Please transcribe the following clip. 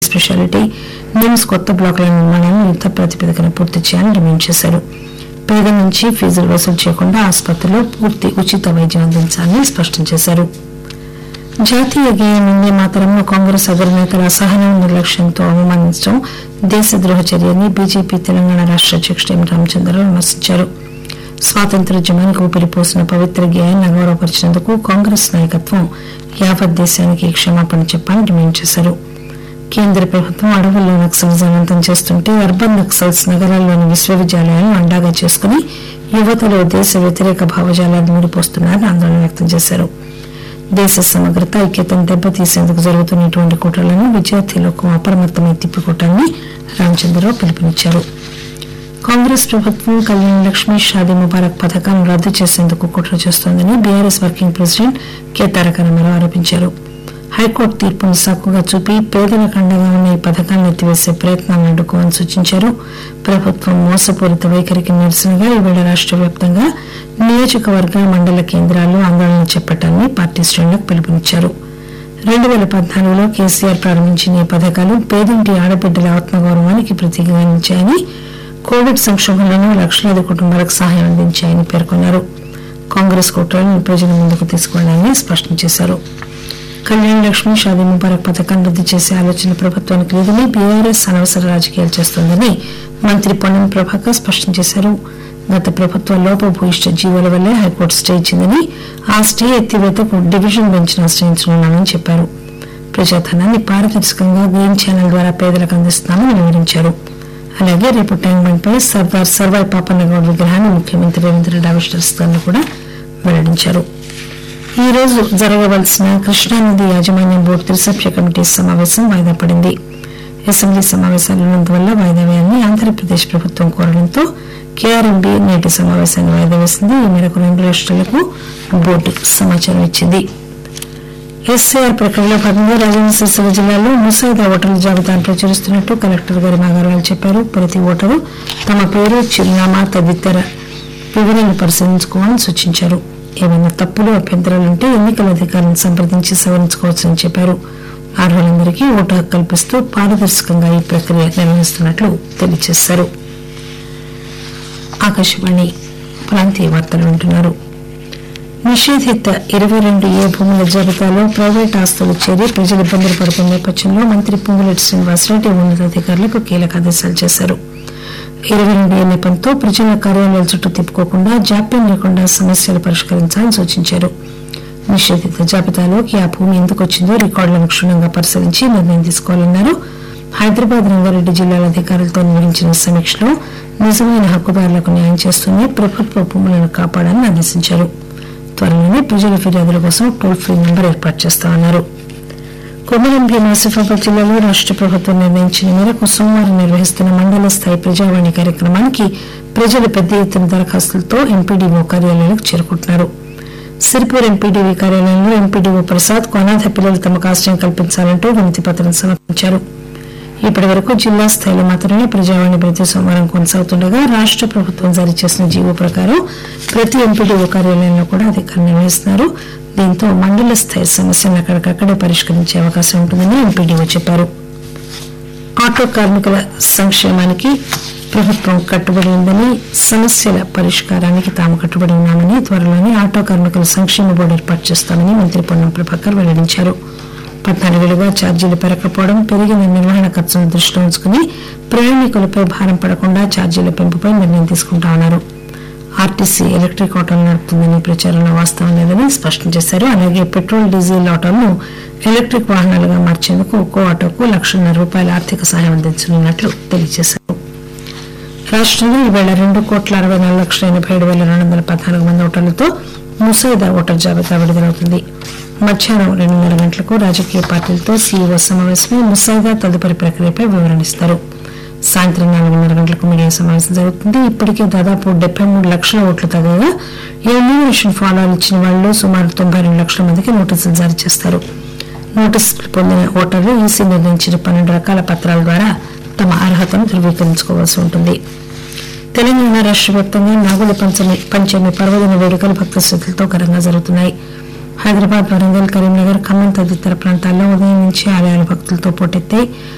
speciality NIMS కొత్త బ్లాకుల నిర్మాణాన్ని యుద్ద ప్రాతిపదికన పూర్తి చేయాలని డిమాండ్ చేశారు పేదల నుంచి ఫీజులు వసూలు చేయకుండా ఆసుపత్రిలో పూర్తి ఉచిత వైద్యం అందించాలని స్పష్టం చేశారు జాతీయ గేయం వందే మాతరంలో కాంగ్రెస్ అగ్రనేతల అసహనం నిర్లక్ష్యంతో అవమానించడం దేశద్రోహ చర్యని బీజేపీ తెలంగాణ రాష్ట్ర అధ్యక్షుడు ఎం రామచంద్రరావు విమర్శించారు స్వాతంత్ర్యోద్యమానికి ఊపిరిపోసిన పవిత్ర గేయాన్ని అగౌరవపరిచినందుకు కాంగ్రెస్ నాయకత్వం యావత్ దేశానికి క్షమాపణ చెప్పాలని డిమాండ్ చేశారు కేంద్ర ప్రభుత్వం అడవుల్లో నక్సలిజం అంతం చేస్తుంటే అర్బన్ నక్సల్స్ నగరాల్లోని విశ్వవిద్యాలయాలను అండాగా చేసుకుని యువతలో దేశ వ్యతిరేక భావజాలాన్ని మూడిపోస్తున్నారని ఆందోళన వ్యక్తం చేశారు దేశ సమగ్రత ఐక్యతను దెబ్బతీసేందుకు జరుగుతున్నటువంటి కుట్రలను విద్యార్థులకు అప్రమత్తమై తిప్పికొట్టాలని రామచంద్రరావు పిలుపునిచ్చారు కాంగ్రెస్ ప్రభుత్వం కళ్యాణ్ లక్ష్మి షాదీ ముబారక్ పథకాలను రద్దు చేసేందుకు కుట్ర చేస్తోందని BRS working president K Taraka Ramarao ఆరోపించారు హైకోర్టు తీర్పును సాకుగా చూపి పేదలకు అండగా ఉన్న ఈ పథకాలను ఎత్తివేసే ప్రయత్నాలను అడ్డుకోవాలని సూచించారు ప్రభుత్వం మోసపూరిత వైఖరికి నిరసనగా ఈవేళ రాష్ట్ర వ్యాప్తంగా నియోజకవర్గ మండల కేంద్రాల్లో ఆందోళన చేపట్టాలని పార్టీ శ్రేణులకు పిలుపునిచ్చారు రెండు వేల పద్నాలుగులో కేసీఆర్ ప్రారంభించిన ఈ పథకాలు పేదింటి ఆడబిడ్డల ఆత్మగౌరవానికి ప్రతీకగా నిలిచాయని కోవిడ్ సంక్షోభంలోనూ లక్షలాది కుటుంబాలకు సహాయం అందించాయని పేర్కొన్నారు కాంగ్రెస్ కుట్రలను ప్రజల ముందుకు తీసుకువెళ్లాలని స్పష్టం చేశారు కళ్యాణ్ లక్ష్మి షాదీ ముబారక్ పథకాన్ని రద్దు చేసే ఆలోచన ప్రభుత్వానికి లేదని బీఆర్ఎస్ అనవసర రాజకీయాలు చేస్తోందని మంత్రి పొన్నం ప్రభాకర్ స్పష్టం చేశారు గత ప్రభుత్వ లోపభూయిష్ట జీవోల వల్లే హైకోర్టు స్టే ఇచ్చిందని ఆ స్టే ఎత్తివేతకు డివిజన్ బెంచ్ ఆశ్రయించనున్నామని చెప్పారు ప్రజాధనాన్ని పారదర్శకంగా గ్రీన్ ఛానల్ ద్వారా పేదలకు అందిస్తున్నామని వివరించారు అలాగే రేపు ట్యాంక్ బండ్ పై సర్దార్ సర్వాయి పాపన్నగౌడ్ విగ్రహాన్ని ముఖ్యమంత్రి రేవంత్ రెడ్డి ఆవిష్కరిస్తారని కూడా వెల్లడించారు ఈ రోజు జరగవలసిన కృష్ణానది యాజమాన్యం బోర్డు త్రిసభ్య కమిటీ సమావేశం వాయిదా పడింది అసెంబ్లీ సమావేశాలు ఉన్నందువల్ల వాయిదా వేయాలని ఆంధ్రప్రదేశ్ ప్రభుత్వం కోరడంతో కేఆర్ఎంబీ నేటి సమావేశాన్ని వాయిదా వేసింది ఈ మేరకు రెండు రాష్ట్రాలకు బోర్డు సమాచారం ఇచ్చింది ఎస్ఐఆర్ ప్రక్రియలో భాగంగా రాజన్న సిరిసిల్ల జిల్లాలో ముసాయిదా ఓటర్ల జాబితాను ప్రచురిస్తున్నట్టు కలెక్టర్ గారి నాగారావు చెప్పారు ప్రతి ఓటరు తమ పేరు చిరునామా తదితర వివరాలను పరిశీలించుకోవాలని సూచించారు ఏమైనా తప్పులు అభ్యంతరాలుంటే ఎన్నికల అధికారులను సంప్రదించి సవరించుకోవచ్చని చెప్పారు అర్హులందరికీ ఓటు హక్కు కల్పిస్తూ పారదర్శకంగా ఈ ప్రక్రియ నిర్వహిస్తున్నట్లు తెలియజేశారు ఆకాశవాణి ప్రాంతీయ వార్తలు వింటున్నారు నిషేధిత ఇరవై రెండు ఏ భూముల జాబితాలో ప్రైవేట్ ఆస్తులు చేరి ప్రజలు ఇబ్బందులు పడుతున్న నేపథ్యంలో మంత్రి పొంగులేటి శ్రీనివాసరెడ్డి ఉన్నతాధికారులకు కీలక ఆదేశాలు చేశారు ఇరవై రెండు ఏ నెపంతో ప్రజల కార్యాలయాల చుట్టూ తిప్పుకోకుండా జాప్యం లేకుండా సమస్యలు పరిష్కరించాలని సూచించారు నిషేధిత జాబితాలోకి ఆ భూమి ఎందుకు వచ్చిందో రికార్డులను క్షుణ్ణంగా పరిశీలించి నిర్ణయం తీసుకోవాలన్నారు హైదరాబాద్ రంగారెడ్డి జిల్లాల అధికారులతో నిర్వహించిన సమీక్షలో నిజమైన హక్కుదారులకు న్యాయం చేస్తూనే ప్రభుత్వ భూములను కాపాడాలని ఆదేశించారు త్వరలోనే ప్రజల ఫిర్యాదుల కోసం టోల్ ఫ్రీ నెంబర్ ఏర్పాటు చేస్తామన్నారు కొమరం భీం ఆసిఫాబాద్ జిల్లాలో రాష్ట్ర ప్రభుత్వం నిర్ణయించిన మేరకు సోమవారం నిర్వహిస్తున్న మండల స్థాయి ప్రజావాణి కార్యక్రమానికి ప్రజలు పెద్ద ఎత్తున దరఖాస్తులతో ఎంపీడీఓ కార్యాలయాలకు చేరుకుంటున్నారు సిరిపూర్ ఎంపీడీవీ కార్యాలయంలో ఎంపీడీఓ ప్రసాద్ అనాథ పిల్లలు తమకు ఆశ్రయం కల్పించాలంటూ వినతి పత్రం సమర్పించారు ఇప్పటి వరకు జిల్లా స్థాయిలో మాత్రమే ప్రజావాణి ప్రతి సోమవారం కొనసాగుతుండగా రాష్ట్ర ప్రభుత్వం జారీ చేసిన జీవో ప్రకారం ప్రతి ఎంపీడీఓ కార్యాలయంలో కూడా అధికారులు నిర్వహిస్తున్నారు దీంతో మండల స్థాయి సమస్యలను అక్కడికక్కడే పరిష్కరించే అవకాశం ఉంటుందని ఎంపీడీఓ చెప్పారు ఆటో కార్మికుల సంక్షేమానికి ప్రభుత్వం కట్టుబడి ఉందని సమస్యల పరిష్కారానికి తాము కట్టుబడి ఉన్నామని త్వరలోనే ఆటో కార్మికుల సంక్షేమ బోర్డు ఏర్పాటు చేస్తామని మంత్రి పొన్నం ప్రభాకర్ వెల్లడించారు పద్నాలుగేళ్లుగా ఛార్జీలు పెరగకపోవడం పెరిగిన నిర్వహణ ఖర్చును దృష్టిలో ఉంచుకుని ప్రయాణికులపై భారం పడకుండా ఛార్జీల పెంపుపై నిర్ణయం తీసుకుంటామన్నారు ఆర్టీసీ ఎలక్ట్రిక్ ఆటోలు నడుపుతుందని ప్రచారంలో వాస్తవం లేదని స్పష్టం చేశారు అలాగే పెట్రోల్ డీజిల్ ఆటోలను ఎలక్ట్రిక్ వాహనాలుగా మార్చేందుకు ఒక్కో ఆటోకు లక్షన్నర రూపాయల ఆర్థిక సహాయం అందించనున్నట్లు తెలియజేశారు రాష్ట్రంలో ఈవేళ రెండు కోట్ల అరవై నాలుగు లక్షల ఎనభై ఏడు వేల రెండు వందల పద్నాలుగు మంది ఓటర్లతో ముసాయిదా ఓటర్ జాబితా విడుదలవుతుంది మధ్యాహ్నం రెండున్నర గంటలకు రాజకీయ పార్టీలతో సీఈఓ సమావేశమై ముసాయిదా తదుపరి ప్రక్రియపై వివరణిస్తారు సాయంత్రం నాలుగున్నర గంటలకు మీడియా సమావేశం జరుగుతుంది ఇప్పటికే దాదాపు డెబ్బై మూడు లక్షల ఓట్లు తగ్గగా ఎన్యూమరేషన్ ఫాలోలు ఇచ్చిన వాళ్ళు సుమారు తొంభై రెండు లక్షల మందికి నోటీసులు జారీ చేస్తారు నోటీసులు పొందిన ఓటర్లు ఈసీ నిర్ణయించిన పన్నెండు రకాల పత్రాల ద్వారా తమ అర్హతను ధృవీకరించుకోవాల్సి ఉంటుంది తెలంగాణ రాష్ట్ర వ్యాప్తంగా నాగుల పంచమి పంచమి పర్వదిన వేడుకలు భక్త శ్రద్ధలతో ఘనంగా జరుగుతున్నాయి హైదరాబాద్ వరంగల్ కరీంనగర్ ఖమ్మం తదితర ప్రాంతాల్లో ఉదయం నుంచి ఆలయాల భక్తులతో పోటెత్తాయి